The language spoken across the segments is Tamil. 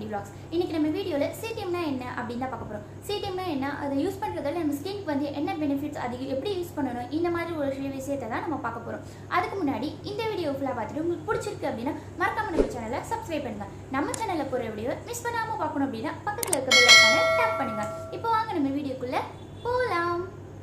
vlogs இன்னைக்கு நம்ம வீடியோவில் சிடிஎம்னா என்ன அப்படின்னு தான் பார்க்க போகிறோம் சிடிஎம்னா என்ன அதை யூஸ் பண்ணுறதால நம்ம ஸ்கின்க்கு வந்து என்ன பெனிஃபிட்ஸ் அது எப்படி யூஸ் பண்ணணும் இந்த மாதிரி ஒரு சில விஷயத்தை தான் நம்ம பார்க்க போகிறோம் அதுக்கு முன்னாடி இந்த வீடியோ ஃபுல்லாக பார்த்துட்டு உங்களுக்கு பிடிச்சிருக்கு அப்படின்னா மறக்காம நம்ம சேனலை சப்ஸ்கிரைப் பண்ணுங்க நம்ம சேனலில் போகிற வீடியோ மிஸ் பண்ணாமல் பார்க்கணும் அப்படின்னா பக்கத்தில் இருக்க பெல் ஐக்கானை டேப் பண்ணுங்க இப்போ வாங்க நம்ம வீடியோக்குள்ளே போகலாம்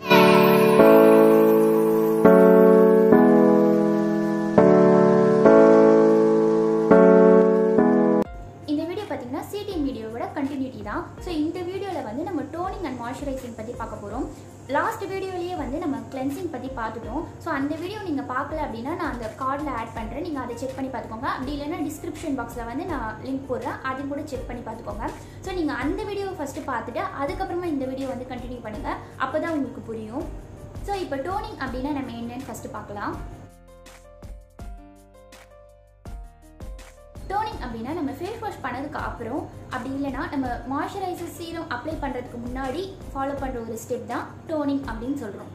இந்த வீடியோ பார்த்தீங்கன்னா சிடிஎம் வீடியோவோட கண்டினியூட்டி தான் ஸோ இந்த வீடியோவில் வந்து நம்ம டோனிங் அண்ட் மாய்ஸ்சரைசிங் பற்றி பார்க்க போகிறோம் லாஸ்ட் வீடியோலேயே வந்து நம்ம கிளென்சிங் பற்றி பார்த்துட்டோம் ஸோ அந்த வீடியோ நீங்கள் பார்க்கல அப்படின்னா நான் அந்த கார்டில் ஆட் பண்ணுறேன் நீங்கள் அதை செக் பண்ணி பார்த்துக்கோங்க அப்படி இல்லைன்னா டிஸ்கிரிப்ஷன் பாக்ஸில் வந்து நான் லிங்க் போடுறேன் அதையும் கூட செக் பண்ணி பார்த்துக்கோங்க ஸோ நீங்கள் அந்த வீடியோவை ஃபஸ்ட்டு பார்த்துட்டு அதுக்கப்புறமா இந்த வீடியோ வந்து கண்டினியூ பண்ணுங்கள் அப்போ தான் உங்களுக்கு புரியும் ஸோ இப்போ டோனிங் அப்படின்னா நம்ம என்னன்னு ஃபஸ்ட்டு பார்க்கலாம் டோனிங் அப்படின்னா நம்ம ஃபேஸ் வாஷ் பண்ணதுக்கு அப்புறம் அப்படி இல்லைன்னா நம்ம மாய்ஸ்சரைசர் சீரம் அப்ளை பண்ணுறதுக்கு முன்னாடி ஃபாலோ பண்ணுற ஒரு ஸ்டெப் தான் டோனிங் அப்படின்னு சொல்கிறோம்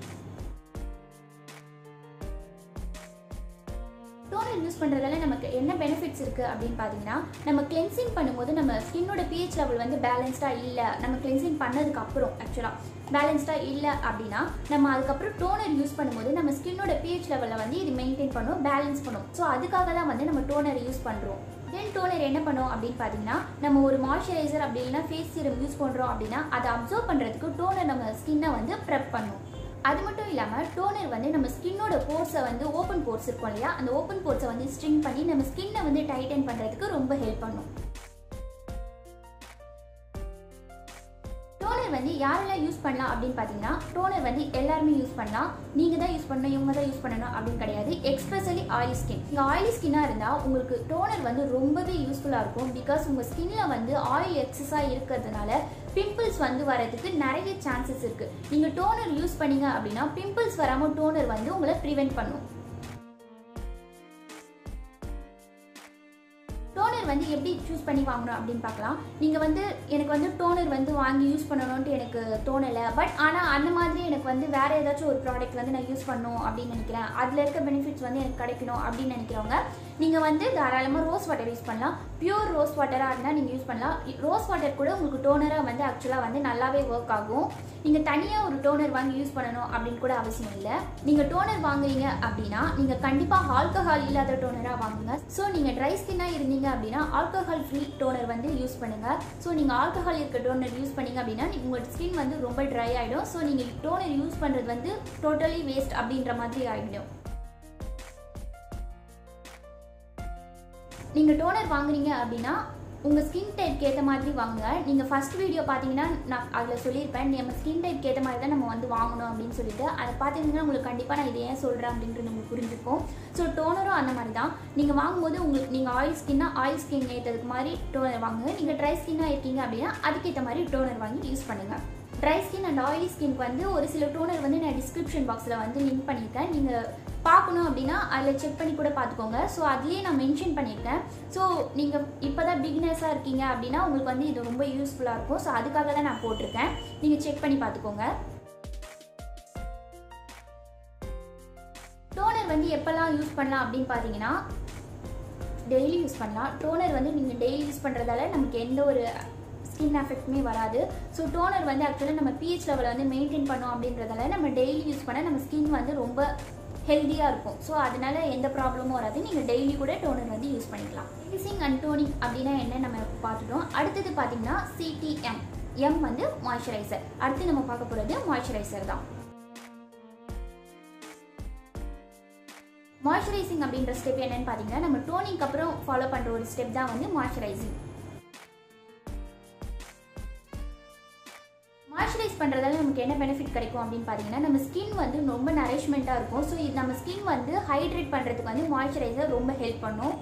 டோனர் யூஸ் பண்ணுறதால நமக்கு என்ன பெனிஃபிட்ஸ் இருக்குது அப்படின்னு பார்த்தீங்கன்னா நம்ம கிளென்சிங் பண்ணும்போது நம்ம ஸ்கின்னோட பிஹெச் லெவல் வந்து பேலன்ஸ்டாக இல்லை நம்ம கிளென்சிங் பண்ணதுக்கு அப்புறம் ஆக்சுவலாக பேலன்ஸ்டாக இல்லை அப்படின்னா நம்ம அதுக்கப்புறம் டோனர் யூஸ் பண்ணும்போது நம்ம ஸ்கின்னோட பிஹெச் லெவலில் வந்து இது மெயின்டைன் பண்ணும் பேலன்ஸ் பண்ணும் ஸோ அதுக்காக தான் வந்து நம்ம டோனர் யூஸ் பண்ணுறோம் தென் டோனர் என்ன பண்ணும் அப்படின்னு பார்த்தீங்கன்னா நம்ம ஒரு மாய்ஸ்சரைசர் அப்படி இல்லைன்னா ஃபேஸ் சீரம் யூஸ் பண்ணுறோம் அப்படின்னா அதை அப்சர்வ் பண்ணுறதுக்கு டோனர் நம்ம ஸ்கின்னை வந்து ப்ரெப் பண்ணும் அது மட்டும் இல்லாமல் டோனர் வந்து நம்ம ஸ்கின்னோட போர்ஸை வந்து ஓப்பன் போர்ஸ் இருக்கும் இல்லையா அந்த ஓப்பன் போர்ஸை வந்து ஸ்ட்ரிங் பண்ணி நம்ம ஸ்கின்னை வந்து டைட்டன் பண்ணுறதுக்கு ரொம்ப ஹெல்ப் பண்ணும் டோனர் வந்து யாரெல்லாம் யூஸ் பண்ணலாம் அப்படின்னு பார்த்தீங்கன்னா டோனர் வந்து எல்லாருமே யூஸ் பண்ணலாம் நீங்கள் தான் யூஸ் பண்ணணும் இவங்க தான் யூஸ் பண்ணணும் அப்படின்னு கிடையாது எக்ஸ்பெஷலி ஆயிலி ஸ்கின் நீங்கள் ஆயிலி ஸ்கின்னாக இருந்தால் உங்களுக்கு டோனர் வந்து ரொம்பவே யூஸ்ஃபுல்லாக இருக்கும் பிகாஸ் உங்கள் ஸ்கின்ல வந்து ஆயில் எக்ஸஸாக இருக்கிறதுனால பிம்பிள்ஸ் வந்து வரதுக்கு நிறைய சான்சஸ் இருக்குது நீங்கள் டோனர் யூஸ் பண்ணீங்க அப்படின்னா பிம்பிள்ஸ் வராமல் டோனர் வந்து உங்களை ப்ரிவென்ட் பண்ணும் டோனர் வந்து எப்படி சூஸ் பண்ணி வாங்கணும் அப்படின்னு பார்க்கலாம் நீங்கள் வந்து எனக்கு வந்து டோனர் வந்து வாங்கி யூஸ் பண்ணணும்ட்டு எனக்கு தோணலை பட் ஆனால் அந்த மாதிரி எனக்கு வந்து வேறு ஏதாச்சும் ஒரு ப்ராடக்ட் வந்து நான் யூஸ் பண்ணணும் அப்படின்னு நினைக்கிறேன் அதில் இருக்க பெனிஃபிட்ஸ் வந்து எனக்கு கிடைக்கணும் அப்படின்னு நினைக்கிறவங்க நீங்கள் வந்து தாராளமாக ரோஸ் வாட்டர் யூஸ் பண்ணலாம் பியூர் ரோஸ் வாட்டராக இருந்தால் நீங்கள் யூஸ் பண்ணலாம் ரோஸ் வாட்டர் கூட உங்களுக்கு டோனராக வந்து ஆக்சுவலாக வந்து நல்லாவே ஒர்க் ஆகும் நீங்கள் தனியாக ஒரு டோனர் வாங்கி யூஸ் பண்ணணும் அப்படின்னு கூட அவசியம் இல்லை நீங்கள் டோனர் வாங்குறீங்க அப்படின்னா நீங்கள் கண்டிப்பாக ஆல்கஹால் இல்லாத டோனராக வாங்குங்க ஸோ நீங்கள் ட்ரை ஸ்கின்னாக இருந்தீங்க அப்படின்னா ஆல்கஹால் ஃப்ரீ டோனர் வந்து யூஸ் பண்ணுங்கள் ஸோ நீங்கள் ஆல்கஹால் இருக்க டோனர் யூஸ் பண்ணீங்க அப்படின்னா உங்களோட ஸ்கின் வந்து ரொம்ப ட்ரை ஆகிடும் ஸோ நீங்கள் டோனர் யூஸ் பண்ணுறது வந்து டோட்டலி வேஸ்ட் அப்படின்ற மாதிரி ஆகிடும் நீங்கள் டோனர் வாங்குறீங்க அப்படின்னா உங்கள் ஸ்கின் டைப்க்கு ஏற்ற மாதிரி வாங்குங்க நீங்கள் ஃபஸ்ட் வீடியோ பார்த்தீங்கன்னா நான் அதில் சொல்லியிருப்பேன் நம்ம ஸ்கின் டைப்க்கு ஏற்ற மாதிரி தான் நம்ம வந்து வாங்கணும் அப்படின்னு சொல்லிட்டு அதை பார்த்தீங்கன்னா உங்களுக்கு கண்டிப்பாக நான் இதை ஏன் சொல்கிறேன் அப்படின்ட்டு நமக்கு புரிஞ்சுக்கும் ஸோ டோனரும் அந்த மாதிரி தான் நீங்கள் வாங்கும்போது உங்களுக்கு நீங்கள் ஆயில் ஸ்கின்னா ஆயில் ஸ்கின் ஏற்றதுக்கு மாதிரி டோனர் வாங்குங்க நீங்கள் ட்ரை ஸ்கின்னாக இருக்கீங்க அப்படின்னா அதுக்கேற்ற மாதிரி டோனர் வாங்கி யூஸ் பண்ணுங்கள் ட்ரை ஸ்கின் அண்ட் ஆயிலி ஸ்கின்க்கு வந்து ஒரு சில டோனர் வந்து நான் டிஸ்கிரிப்ஷன் பாக்ஸில் வந்து லிங்க் பண்ணியிருக்கேன் நீங்கள் பார்க்கணும் அப்படின்னா அதில் செக் பண்ணி கூட பார்த்துக்கோங்க ஸோ அதுலேயே நான் மென்ஷன் பண்ணியிருக்கேன் ஸோ நீங்கள் இப்போ தான் பிகினர்ஸாக இருக்கீங்க அப்படின்னா உங்களுக்கு வந்து இது ரொம்ப யூஸ்ஃபுல்லாக இருக்கும் ஸோ அதுக்காக தான் நான் போட்டிருக்கேன் நீங்கள் செக் பண்ணி பார்த்துக்கோங்க டோனர் வந்து எப்போல்லாம் யூஸ் பண்ணலாம் அப்படின்னு பார்த்தீங்கன்னா டெய்லி யூஸ் பண்ணலாம் டோனர் வந்து நீங்கள் டெய்லி யூஸ் பண்ணுறதால நமக்கு எந்த ஒரு ஸ்கின் எஃபெக்ட்டுமே வராது ஸோ டோனர் வந்து ஆக்சுவலாக நம்ம பிஹெச் லெவலை வந்து மெயின்டைன் பண்ணோம் அப்படின்றதால நம்ம டெய்லி யூஸ் பண்ண நம்ம ஸ்கின் வந்து ரொம்ப ஹெல்த்தியாக இருக்கும் ஸோ அதனால எந்த ப்ராப்ளமும் வராது நீங்கள் டெய்லி கூட டோனர் வந்து யூஸ் பண்ணிக்கலாம் ஃபினிஷிங் அண்ட் டோனிங் அப்படின்னா என்ன நம்ம பார்த்துட்டோம் அடுத்தது பார்த்தீங்கன்னா சிடிஎம் எம் வந்து மாய்ஸ்சரைசர் அடுத்து நம்ம பார்க்க போகிறது மாய்ஸ்சரைசர் தான் மாய்ஸ்சரைசிங் அப்படின்ற ஸ்டெப் என்னன்னு பார்த்தீங்கன்னா நம்ம டோனிங்க்கு அப்புறம் ஃபாலோ பண்ணுற ஒரு ஸ்டெப் தான் வந்து மாய்ஸ்சரைசிங் மாய்ஸ்சரைஸ் பண்ணுறதால நமக்கு என்ன பெனிஃபிட் கிடைக்கும் அப்படின்னு பார்த்தீங்கன்னா நம்ம ஸ்கின் வந்து ரொம்ப நரிஷ்மெண்ட்டாக இருக்கும் ஸோ இது நம்ம ஸ்கின் வந்து ஹைட்ரேட் பண்ணுறதுக்கு வந்து மாய்ஸ்சரைசர் ரொம்ப ஹெல்ப் பண்ணும்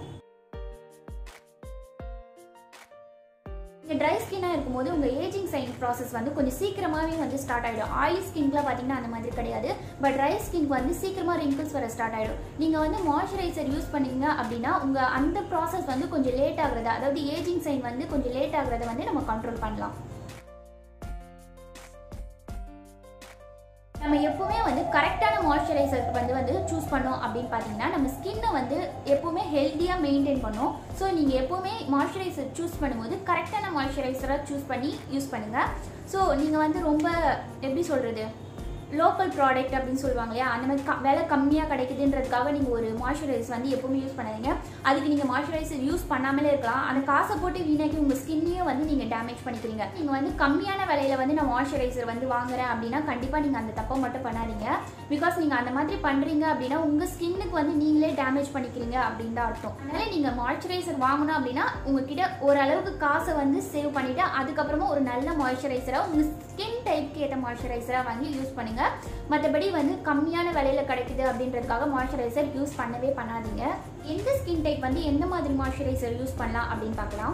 நீங்கள் ட்ரை ஸ்கின்னாக இருக்கும்போது உங்கள் ஏஜிங் சைன் ப்ராசஸ் வந்து கொஞ்சம் சீக்கிரமாகவே வந்து ஸ்டார்ட் ஆகிடும் ஆயிலி ஸ்கின்க்குலாம் பார்த்தீங்கன்னா அந்த மாதிரி கிடையாது பட் ட்ரை ஸ்கின்க்கு வந்து சீக்கிரமாக ரிங்கிள்ஸ் வர ஸ்டார்ட் ஆகிடும் நீங்கள் வந்து மாய்ஸ்சரைசர் யூஸ் பண்ணீங்க அப்படின்னா உங்கள் அந்த ப்ராசஸ் வந்து கொஞ்சம் லேட் ஆகுறத அதாவது ஏஜிங் சைன் வந்து கொஞ்சம் லேட் ஆகுறத வந்து நம்ம கண்ட்ரோல் பண்ணலாம் நம்ம எப்பவுமே வந்து கரெக்டான மாய்ஸ்சரைசர் வந்து வந்து சூஸ் பண்ணோம் அப்படின்னு பார்த்தீங்கன்னா நம்ம ஸ்கின்னை வந்து எப்பவுமே ஹெல்த்தியாக மெயின்டைன் பண்ணோம் ஸோ நீங்கள் எப்பவுமே மாய்ஸ்சரைசர் சூஸ் பண்ணும்போது கரெக்டான மாய்ஸ்சரைசராக சூஸ் பண்ணி யூஸ் பண்ணுங்கள் ஸோ நீங்கள் வந்து ரொம்ப எப்படி சொல்கிறது லோக்கல் ப்ராடக்ட் அப்படின்னு சொல்லுவாங்க இல்லையா அந்த மாதிரி க விலை கம்மியாக கிடைக்குதுன்றதுக்காக நீங்கள் ஒரு மாய்ஸ்சரைசர் வந்து எப்பவுமே யூஸ் பண்ணாதீங்க அதுக்கு நீங்கள் மாய்ஸ்சரைசர் யூஸ் பண்ணாமலே இருக்கலாம் அந்த காசை போட்டு வீணாக்கி உங்கள் ஸ்கின்னையும் வந்து நீங்கள் டேமேஜ் பண்ணிக்கிறீங்க நீங்கள் வந்து கம்மியான விலையில வந்து நான் மாய்ஸ்சரைசர் வந்து வாங்குறேன் அப்படின்னா கண்டிப்பாக நீங்கள் அந்த தப்பை மட்டும் பண்ணாதீங்க பிகாஸ் நீங்கள் அந்த மாதிரி பண்ணுறீங்க அப்படின்னா உங்கள் ஸ்கின்னுக்கு வந்து நீங்களே டேமேஜ் பண்ணிக்கிறீங்க அப்படின்னு தான் அர்த்தம் அதனால நீங்கள் மாய்ஸ்சரைசர் வாங்கணும் அப்படின்னா உங்ககிட்ட ஓரளவுக்கு காசை வந்து சேவ் பண்ணிவிட்டு அதுக்கப்புறமா ஒரு நல்ல மாய்ஸ்சரைசராக உங்கள் ஸ்கின் டைப்க்கு ஏற்ற மாய்ஸ்சரைசராக வாங்கி யூஸ் பண்ணுங்கள் மற்றபடி வந்து கம்மியான விலையில கிடைக்குது அப்படின்றதுக்காக மாய்ஸ்சரைசர் யூஸ் பண்ணவே பண்ணாதீங்க எந்த ஸ்கின் டைப் வந்து எந்த மாதிரி மாய்ஸ்சரைசர் யூஸ் பண்ணலாம் அப்படின்னு பார்க்கலாம்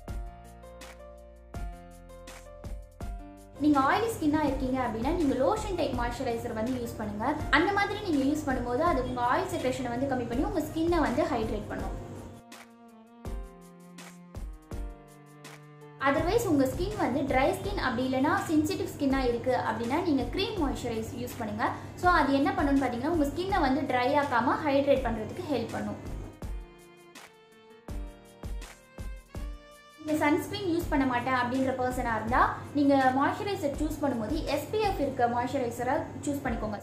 நீங்கள் ஆயிலி ஸ்கின்னாக இருக்கீங்க அப்படின்னா நீங்கள் லோஷன் டைப் மாய்ஸ்சரைசர் வந்து யூஸ் பண்ணுங்கள் அந்த மாதிரி நீங்கள் யூஸ் பண்ணும்போது அது உங்கள் ஆயில் செக்ரேஷனை வந்து கம்மி பண்ணி உங்கள் ஸ்கின்னை வந்து ஹைட்ரேட் பண்ணும் அதர்வைஸ் உங்கள் ஸ்கின் வந்து ட்ரை ஸ்கின் அப்படி இல்லைனா சென்சிட்டிவ் ஸ்கின்னாக இருக்குது அப்படின்னா நீங்கள் க்ரீம் மாய்ஸ்சரைஸ் யூஸ் பண்ணுங்கள் ஸோ அது என்ன பண்ணுன்னு பார்த்தீங்கன்னா உங்கள் ஸ்கின்னை வந்து ட்ரை ஆக்காமல் ஹைட்ரேட் பண்ணுறதுக்கு ஹெல்ப் பண்ணும் நீங்கள் சன்ஸ்க்ரீன் யூஸ் பண்ண மாட்டேன் அப்படின்ற பர்சனாக இருந்தால் நீங்கள் மாய்ஸ்சரைசர் சூஸ் பண்ணும்போது எஸ்பிஎஃப் இருக்க மாய்ஸ்சரைசரை சூஸ் பண்ணிக்கோங்க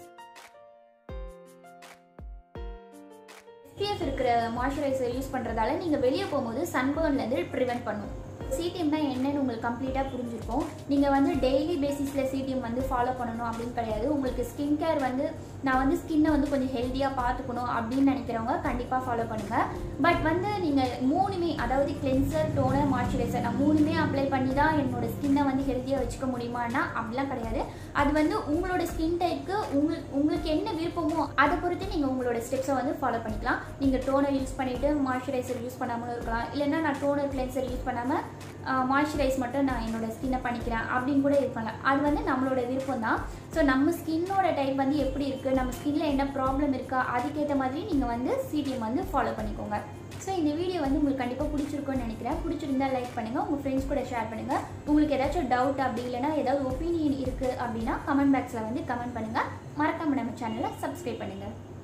எஸ்பிஎஃப் இருக்கிற மாய்ஸ்சரைசர் யூஸ் பண்ணுறதால நீங்கள் வெளியே போகும்போது சன்பர்ன்லேருந்து ப்ரிவென்ட் பண்ணும் சிடிஎம்னா என்னன்னு உங்களுக்கு கம்ப்ளீட்டாக புரிஞ்சிருக்கும் நீங்கள் வந்து டெய்லி பேசிஸில் சிடிஎம் வந்து ஃபாலோ பண்ணணும் அப்படின்னு கிடையாது உங்களுக்கு ஸ்கின் கேர் வந்து நான் வந்து ஸ்கின்னை வந்து கொஞ்சம் ஹெல்த்தியாக பார்த்துக்கணும் அப்படின்னு நினைக்கிறவங்க கண்டிப்பாக ஃபாலோ பண்ணுங்கள் பட் வந்து நீங்கள் மூணுமே அதாவது கிளென்சர் டோனர் மாய்ஸ்சரைசர் நான் மூணுமே அப்ளை பண்ணி தான் என்னோட ஸ்கின்னை வந்து ஹெல்த்தியாக வச்சுக்க முடியுமான்னா அப்படிலாம் கிடையாது அது வந்து உங்களோட ஸ்கின் டைப்புக்கு உங்களுக்கு உங்களுக்கு என்ன விருப்பமோ அதை பொறுத்து நீங்கள் உங்களோட ஸ்டெப்ஸை வந்து ஃபாலோ பண்ணிக்கலாம் நீங்கள் டோனர் யூஸ் பண்ணிவிட்டு மாய்ஸ்சரைசர் யூஸ் பண்ணாமலும் இருக்கலாம் இல்லைன்னா நான் டோனர் கிளென்சர் யூஸ் பண்ணாமல் மாய்ஸ்சரைஸ் மட்டும் நான் என்னோட ஸ்கின்னை பண்ணிக்கிறேன் அப்படின்னு கூட இருப்பாங்க அது வந்து நம்மளோட விருப்பம் தான் ஸோ நம்ம ஸ்கின்னோட டைப் வந்து எப்படி இருக்குது நம்ம ஸ்கின்ல என்ன ப்ராப்ளம் இருக்கா அதுக்கேற்ற மாதிரி நீங்கள் வந்து சிடிஎம் வந்து ஃபாலோ பண்ணிக்கோங்க ஸோ இந்த வீடியோ வந்து உங்களுக்கு கண்டிப்பாக பிடிச்சிருக்கும்னு நினைக்கிறேன் பிடிச்சிருந்தா லைக் பண்ணுங்கள் உங்கள் ஃப்ரெண்ட்ஸ் கூட ஷேர் பண்ணுங்கள் உங்களுக்கு ஏதாச்சும் டவுட் அப்படி இல்லைனா ஏதாவது ஒப்பீனியன் இருக்குது அப்படின்னா கமெண்ட் பாக்ஸில் வந்து கமெண்ட் பண்ணுங்கள் மறக்காம நம்ம சேனலை சப்ஸ்கிரைப் பண்ணுங்கள்